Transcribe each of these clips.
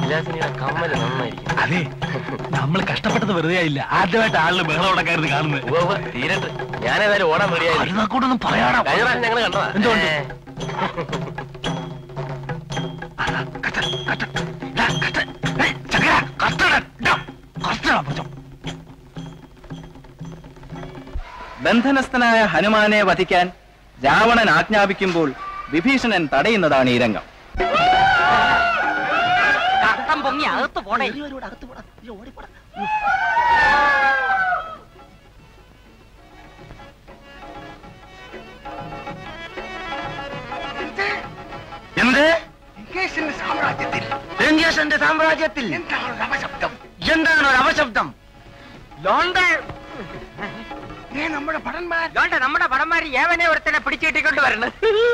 വിലാസിനിയുടെ കമ്മല് നന്നായിരിക്കും അതെ നമ്മൾ കഷ്ടപ്പെട്ടത് വെറുതെ ആയില്ല ആദ്യമായിട്ട് ആളിന് ബഹളം ഉണ്ടാക്കരുത് കാണുന്നത് ഉവ്വ് ഉവ്വ്, തീരട്ടെ ഞാനേതായാലും ഓടാൻ റെഡിയായി അരുതാക്കൂടൊന്നും പറയാടാ കഴിഞ്ഞ പ്രാവശ്യം ഞങ്ങൾ കണ്ടതാ എന്തുകൊണ്ട്? ഏ. ബന്ധനസ്ഥനായ ഹനുമാനെ വധിക്കാൻ രാവണൻ ആജ്ഞാപിക്കുമ്പോൾ വിഭീഷണൻ തടയുന്നതാണ് ഈ രംഗം കക്കം പൊങ്ങി അകത്ത് പോണേ എന്ത് ലങ്കേശന്റെ സാമ്രാജ്യത്തിൽ ലങ്കേശന്റെ സാമ്രാജ്യത്തിൽ എന്താണ് ഒരു അപശബ്ദം എന്താണ് ഒരു അപശബ്ദം ലോണ്ട ഏ നമ്മുടെ ഭടന്മാർ ലോണ്ട നമ്മുടെ പടന്മാര് ഏവനെ ഒരുത്തനെ പിടിച്ചിട്ടിക്കൊണ്ട് വരണം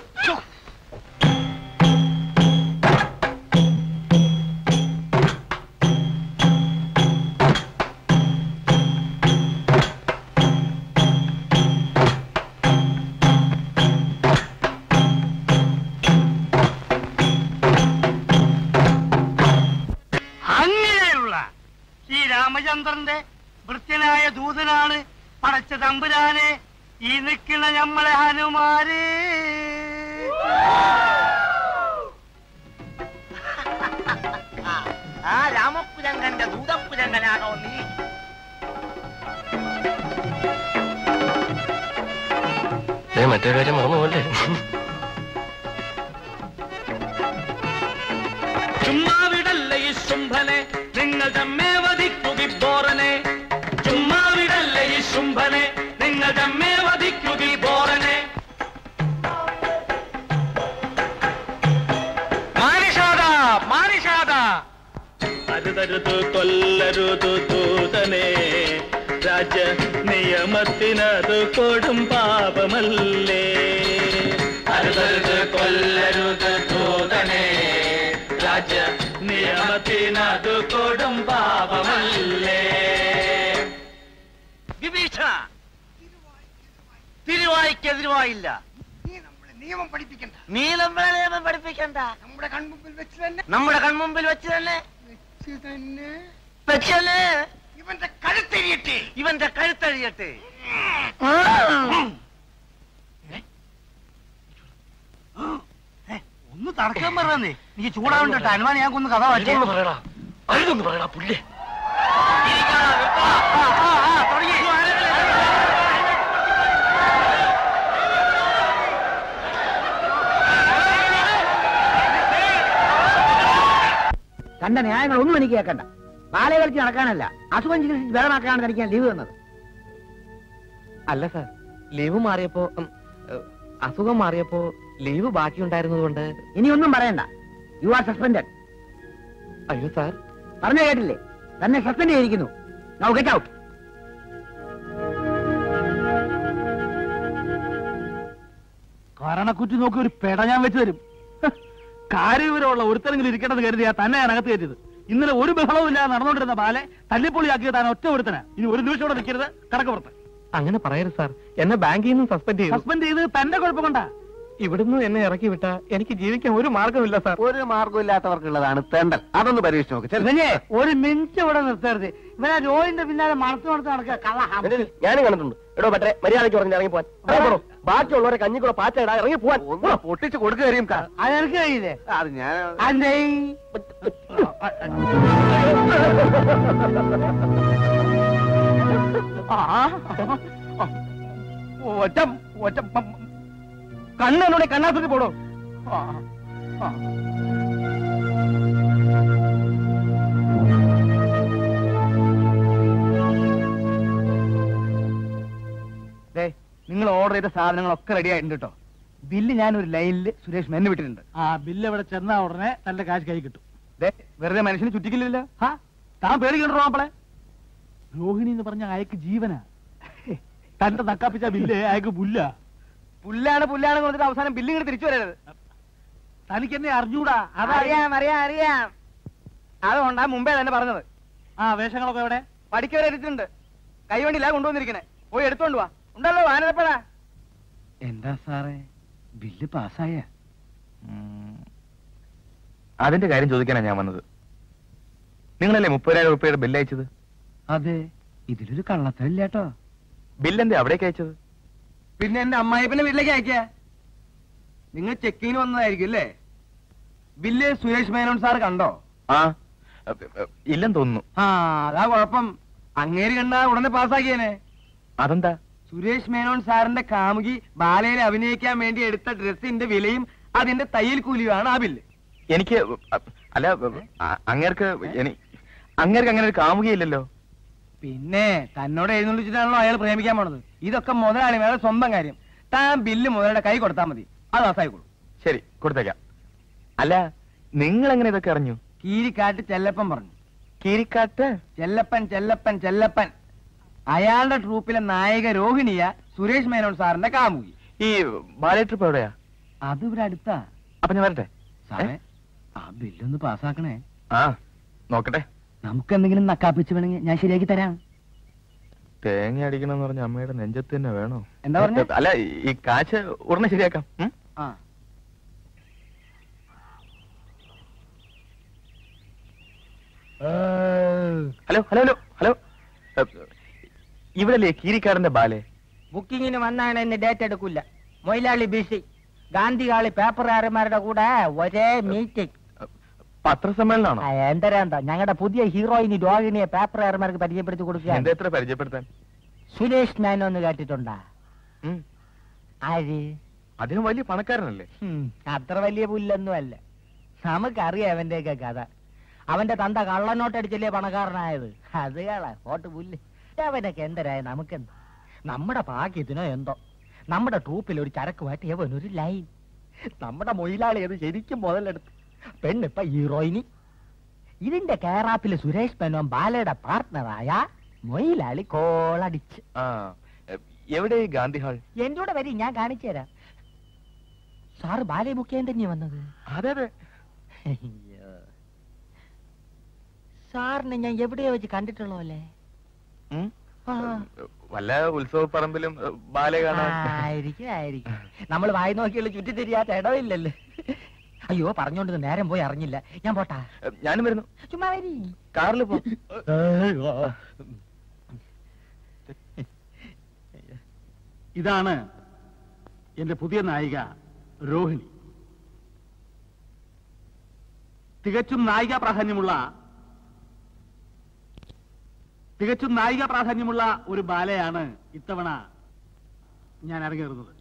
അങ്ങനെയുള്ള ഈ രാമചന്ദ്രന്റെ വൃത്യനായ ദൂതനാണ് പടച്ച തമ്പുരാനെ ഈ നിൽക്കുന്ന നമ്മളെ ഹനുമാര് ആ രാമപുരങ്കന്റെ ദൂതപുരങ്കനാണോ നീ ദേ, മറ്റേ കാര്യം മറന്നു പോലെ ചുമ്മാവിടല്ല ഈ ശുംഭനെ നിങ്ങൾ തമ്മേ വധിക്കുകി ബോറനെ ചുമ്മാവിടല്ല ഈ ശുംഭനെ നിങ്ങൾ തമ്മേ വധിക്കുകി ബോറനെ മാനിഷാദ മാനിഷാദ അരുതരുതു കൊല്ലരുതു ദൂതനെ രാജ നിയമത്തിനത് കൊടും പാപമല്ലേ അരുതരുത് കൊല്ലരുത് ദൂതനെ രാജ നിയമത്തിനത് കൊടും പാപമല്ലേ വിഭീഷണ തിരുവായിക്കെതിരുവായില്ല നീ നമ്മളെ നിയമം പഠിപ്പിക്കണ്ട നീ നമ്മളെ നിയമം പഠിപ്പിക്കണ്ട നമ്മുടെ കൺമുമ്പിൽ വെച്ച് തന്നെ നമ്മുടെ കൺമുമ്പിൽ വെച്ച് തന്നെ വെച്ച് തന്നെ വെച്ച് തന്നെ ഇവന്റെ കഴുത്തെരിയട്ടെ ഇവന്റെ കഴുത്തഴിയട്ടെ ഒന്ന് തടക്കാൻ പറഞ്ഞേ എനിക്ക് ചൂടാവണ്ട അനുമാനം ഞാൻ കൊന്ന് കഥ വായിച്ചു അരുതൊന്ന് പറയടാ അരുതൊന്ന് പറയടാ പുല്ലേ തന്റെ ന്യായങ്ങൾ ഒന്നും എനിക്ക് കേൾക്കണ്ട ബാലെ കളിച്ച് നടക്കാനല്ല അസുഖം ചികിത്സിച്ച് ബലമാക്കാനാണ് തനിക്ക് ഞാൻ ലീവ് തന്നത് അല്ല സാർ ലീവ് മാറിയപ്പോ ഉം, ഏഹ്, അസുഖം മാറിയപ്പോ ലീവ് ബാക്കിയുണ്ടായിരുന്നതുകൊണ്ട് ഇനി ഒന്നും പറയണ്ട യു ആർ സസ്പെൻഡഡ് അയ്യോ സാർ പറഞ്ഞു കേട്ടില്ലേ തന്നെ സസ്പെൻഡ് ചെയ്തിരിക്കുന്നു നൗ ഗെറ്റ് ഔട്ട് കരണക്കുറ്റി നോക്കി ഒരു പെട ഞാൻ വെച്ച് തരും ഹ്, കാര്യവിവരമുള്ള ഒരുത്തരെങ്കിലും ഇരിക്കേണ്ടത് കരുതിയാ തന്നെ ഞാൻ അകത്ത് കയറ്റിയത് ഇന്നലെ ഒരു ബഹളവും ഇല്ലാതെ നടന്നുകൊണ്ടിരുന്ന ബാലെ തല്ലിപ്പൊളിയാക്കിയത് താൻ ഒറ്റ ഒരുത്തനാ ഇനി ഒരു നിമിഷം കൂടെ നിൽക്കരുത് കടക്കപ്പുറത്ത് അങ്ങനെ പറയരുത് സാർ എന്നെ ബാങ്കിൽ നിന്നും സസ്പെൻഡ് ചെയ്തു സസ്പെൻഡ് ചെയ്ത് തന്റെ കുഴപ്പം കൊണ്ടാ ഇവിടുന്ന് എന്നെ ഇറക്കി വിട്ട എനിക്ക് ജീവിക്കാൻ ഒരു മാർഗമില്ല സാർ ഒരു മാർഗമില്ലാത്തവർക്കുള്ളതാണ് തെണ്ടൽ അതൊന്ന് പരീക്ഷിച്ച് നോക്ക് ചെല്ല്. ഇവനെ ഒരു മിനിറ്റ് ഇവിടെ നിർത്തരുത് ഇവനെ ജോലിന്റെ പിന്നാലെ മണത്ത് മണത്ത് നടക്കുക കള്ള ഹം. ഞാനും കണ്ടിട്ടുണ്ട് എടോ പറ്റേ മര്യാദയ്ക്ക് പറഞ്ഞ് ഇറങ്ങി പോവാൻ ഇറങ്ങി പോടോ. ബാക്കിയുള്ളവരെ കഞ്ഞിക്കൂടെ പാറ്റ ഇടാ ഇറങ്ങി പോവാൻ ഒന്ന് പൊട്ടിച്ച് കൊടുക്കുക കരീം കാ. അത് എനിക്ക് കഴിയില്ലേ അത് ഞാൻ അതെ ഒറ്റ ഒറ്റ കണ്ണോടെ കണ്ണാസുരി പോടോ ആ, ആ. ദേ, നിങ്ങൾ ഓർഡർ ചെയ്ത സാധനങ്ങളൊക്കെ റെഡി ആയിട്ടുണ്ട് കേട്ടോ ബില്ല് ഞാൻ ഒരു ലൈനിൽ സുരേഷ് മെന്ന് വിട്ടിട്ടുണ്ട് ആ ബില്ല് ഇവിടെ ചെന്നാ ഉടനെ തന്റെ കാശ് കൈ കിട്ടും ദേ, വെറുതെ മനുഷ്യന് ചുറ്റിക്കില്ലല്ലോ ഹാ താൻ പേടിക്കണ്ടോ മാപ്പിളെ രോഹിണി എന്ന് പറഞ്ഞ അയക്ക് ജീവനാ തന്റെ നക്കാപ്പിച്ച ബില്ല് അയക്ക് പുല്ല പുല്ലാണ് പുല്ലാണ് പറഞ്ഞിട്ട് അവസാനം ബില്ല് ഇങ്ങോട്ട് തിരിച്ചു വരരുത് തനിക്ക് എന്നെ അറിഞ്ഞൂടാ അതാ അറിയാം അറിയാം അറിയാം അതുകൊണ്ടാ മുമ്പേ തന്നെ പറഞ്ഞത് ആ വേഷങ്ങളൊക്കെ എവിടെ പഠിക്കവരെ എത്തിയിട്ടുണ്ട് കൈവണ്ടിയില്ല കൊണ്ടുവന്നിരിക്കണേ പോയി എടുത്തോണ്ട് വാ ഉണ്ടല്ലോ വാനരപ്പഴാ എന്താ സാറേ ബില്ല് പാസ്സായ അതിന്റെ കാര്യം ചോദിക്കാനാ ഞാൻ വന്നത് നിങ്ങളല്ലേ മുപ്പതിനായിരം റുപ്യയുടെ ബില്ല് അയച്ചത് അതെ ഇതിലൊരു കള്ളത്തരില്ല കേട്ടോ ബില്ലെന്തേ അവിടേക്ക് അയച്ചത് പിന്നെ എന്റെ അമ്മായിപ്പന്റെ വീട്ടിലേക്ക് അയക്കാ നിങ്ങൾ ചെക്കിങ്ങിന് വന്നതായിരിക്കും അല്ലേ ബില്ല് സുരേഷ് മേനോൻ സാർ കണ്ടോ ആ അ, അ, ഇല്ലെന്ന് തോന്നുന്നു ആ അതാ കുഴപ്പം അങ്ങേര് കണ്ട ഉടനെ പാസ്സാക്കിയേനെ അതെന്താ സുരേഷ് മേനോൻ സാറിന്റെ കാമുകി ബാലയിൽ അഭിനയിക്കാൻ വേണ്ടി എടുത്ത ഡ്രസ്സിന്റെ വിലയും അതിന്റെ തയ്യൽ കൂലിയുമാണ് ആ ബില്ല് എനിക്ക് അ, അല്ല അ, അങ്ങേർക്ക് എനി അങ്ങേർക്ക് അങ്ങനെ ഒരു കാമുകയില്ലല്ലോ പിന്നെ തന്നോട് എഴുന്നള്ളിച്ചിട്ടാണല്ലോ അയാൾ പ്രേമിക്കാൻ പോണത് ഇതൊക്കെ മുതലാളിമാരുടെ സ്വന്തം കാര്യം താൻ ബില്ല് മുതലാളിയുടെ കൈ കൊടുത്താൽ മതി അത് പാസ്സായിക്കോളൂ ശരി കൊടുത്തേക്കാം അല്ല നിങ്ങൾ എങ്ങനെ ഇതൊക്കെ അറിഞ്ഞു കീരിക്കാട്ട് ചെല്ലപ്പൻ പറഞ്ഞു കീരിക്കാട്ട് ചെല്ലപ്പൻ ചെല്ലപ്പൻ ചെല്ലപ്പൻ അയാളുടെ ട്രൂപ്പിലെ നായിക രോഹിണിയ സുരേഷ് മേനോൻ സാറിന്റെ കാമുകി ഈ ബാലേ ട്രിപ്പ് എവിടെയാ അത് ഇവിടെ അടുത്താ അപ്പൊ ഞാൻ വരട്ടെ സാറേ ആ ബില്ലൊന്ന് പാസ്സാക്കണേ ആ നോക്കട്ടെ നമുക്ക് എന്തെങ്കിലും നക്കാപ്പിച്ച് വേണമെങ്കിൽ ഞാൻ ശരിയാക്കി തരാം തേങ്ങ അടിക്കണമെന്ന് പറഞ്ഞ അമ്മയുടെ നെഞ്ചത്ത് തന്നെ വേണോ എന്താ പറഞ്ഞേ? അല്ല ഈ കാശ് ഉടനെ ശരിയാക്കാം ഉം? ആ ഹലോ ഹലോ ഹലോ ഹലോ ഇവിടല്ലേ കീരിക്കാടന്റെ ബാലെ ബുക്കിങ്ങിന് വന്നാണ് എന്നെ ഡേറ്റ് എടുക്കില്ല മൊയിലാളി ബിസി ഗാന്ധികാളി പേപ്പറുകാരന്മാരുടെ കൂടെ ഒരേ മീറ്റിംഗ് പത്രസമ്മേളനാണോ എന്തരാന്താ ഞങ്ങളുടെ പുതിയ ഹീറോയിനി രോഹിണിയെ പേപ്പറുകാരന്മാർക്ക് പരിചയപ്പെടുത്തി കൊടുക്കുക എന്താ എത്ര പരിചയപ്പെടുത്താൻ സുരേഷ് മേനോ എന്ന് കേട്ടിട്ടുണ്ടാ ഉം. ആര് അദ്ദേഹം വലിയ പണക്കാരനല്ലേ ഹും, അത്ര വലിയ പുല്ലൊന്നും അല്ല നമുക്കറിയാം അവന്റെയൊക്കെ കഥ അവന്റെ തന്ത കള്ളനോട്ടടിച്ചല്ലേ പണക്കാരനായത് അത് കള ഓട്ട് പുല്ല് അവനൊക്കെ എന്തരായ നമുക്കെന്ത് നമ്മുടെ ഭാഗ്യത്തിനോ എന്തോ നമ്മുടെ ട്രൂപ്പിൽ ഒരു ചരക്കുമായിട്ട് യവൻ ഒരു ലൈൻ നമ്മുടെ മൊയിലാളി അത് ശരിക്കും മുതലെടുത്ത് പെണ്ണിപ്പ ഹീറോയിനി ഇതിന്റെ കേറാപ്പില് സുരേഷ് മേനോൻ ബാലയുടെ പാർട്ട്ണറായ മൊയിലാളി കോളടിച്ച് ആ എ, എവിടെ ഈ ഗാന്ധി ഹാൾ എന്റെ കൂടെ വരി ഞാൻ കാണിച്ചു തരാം സാറ് ബാലയെ ബുക്ക് ചെയ്യാൻ തന്നെയാ വന്നത് അതെ അതെ അയ്യോ. സാറിനെ ഞാൻ എവിടെയോ വെച്ച് കണ്ടിട്ടുള്ളോ അല്ലേ ഉം? ആ. വല്ല ഉത്സവ പറമ്പിലും എ, ബാലെ കാണാൻ ആയിരിക്കും ആയിരിക്കും നമ്മൾ വായി നോക്കിയുള്ള ചുറ്റി തിരിയാത്ത ഇടമില്ലല്ലോ അയ്യോ പറഞ്ഞോണ്ട് നേരം പോയി അറിഞ്ഞില്ല ഞാൻ പോട്ടാ എ, ഞാനും വരുന്നു ചുമ്മാ വരി കാറിൽ പോ ഇതാണ് എന്റെ പുതിയ നായിക രോഹിണി തികച്ചും നായിക പ്രാധാന്യമുള്ള തികച്ചും നായിക പ്രാധാന്യമുള്ള ഒരു ബാലയാണ് ഇത്തവണ ഞാൻ അരങ്ങേറുന്നത്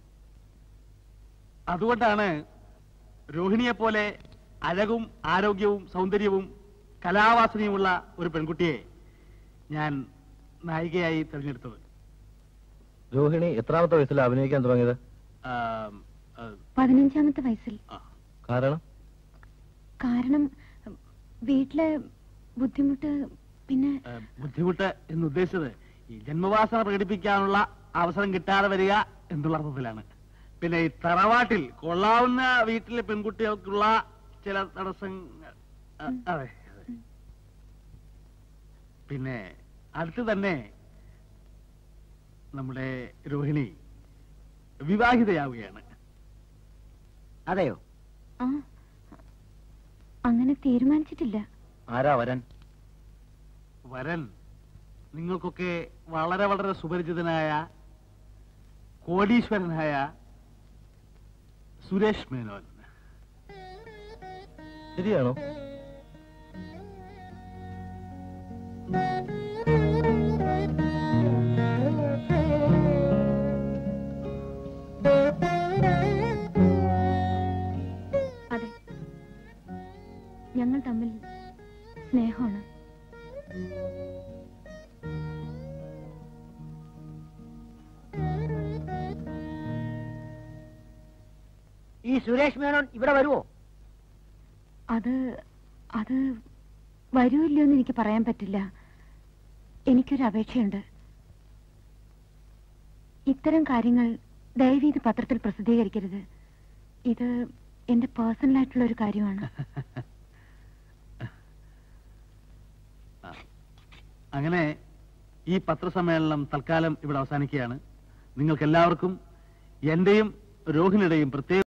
അതുകൊണ്ടാണ് രോഹിണിയെ പോലെ അഴകും ആരോഗ്യവും സൗന്ദര്യവും കലാവാസനയുമുള്ള ഒരു പെൺകുട്ടിയെ ഞാൻ നായികയായി തിരഞ്ഞെടുത്തത് രോഹിണി എത്രാമത്തെ വയസ്സിൽ അഭിനയിക്കാൻ തുടങ്ങിയത് ആം, ആ, പതിനഞ്ചാമത്തെ വയസ്സിൽ ആ. കാരണം കാരണം ഉം, വീട്ടിലെ ബുദ്ധിമുട്ട് പിന്നെ ആ, ബുദ്ധിമുട്ട് എന്ന് ഉദ്ദേശിച്ചത് ഈ ജന്മവാസന പ്രകടിപ്പിക്കാനുള്ള അവസരം കിട്ടാതെ വരിക എന്നുള്ള അർത്ഥത്തിലാണ് പിന്നെ ഈ തറവാട്ടിൽ കൊള്ളാവുന്ന വീട്ടിലെ പെൺകുട്ടികൾക്കുള്ള ചില തടസ്സങ്ങൾ ആ, അതെ അതെ പിന്നെ അടുത്ത് തന്നെ നമ്മുടെ രോഹിണി വിവാഹിതയാവുകയാണ് അതെയോ ആ അങ്ങനെ തീരുമാനിച്ചിട്ടില്ല ആരാ വരൻ വരൻ നിങ്ങൾക്കൊക്കെ വളരെ വളരെ സുപരിചിതനായ കോടീശ്വരനായ സുരേഷ് മേനോൻ ശരിയാണോ അതെ ഞങ്ങൾ തമ്മിൽ സ്നേഹമാണ് ഈ സുരേഷ് മേനോൻ ഇവിടെ വരുവോ അത് അത് വരുമില്ലോ എന്ന് എനിക്ക് പറയാൻ പറ്റില്ല എനിക്കൊരു അപേക്ഷയുണ്ട് ഇത്തരം കാര്യങ്ങൾ ദയവീത് പത്രത്തിൽ പ്രസിദ്ധീകരിക്കരുത് ഇത് എന്റെ പേഴ്സണൽ ആയിട്ടുള്ള ഒരു കാര്യമാണ് അങ്ങനെ ഈ പത്രസമ്മേളനം തൽക്കാലം ഇവിടെ അവസാനിക്കുകയാണ് നിങ്ങൾക്ക് എല്ലാവർക്കും എന്റെയും രോഹിണിയുടെയും പ്രത്യേക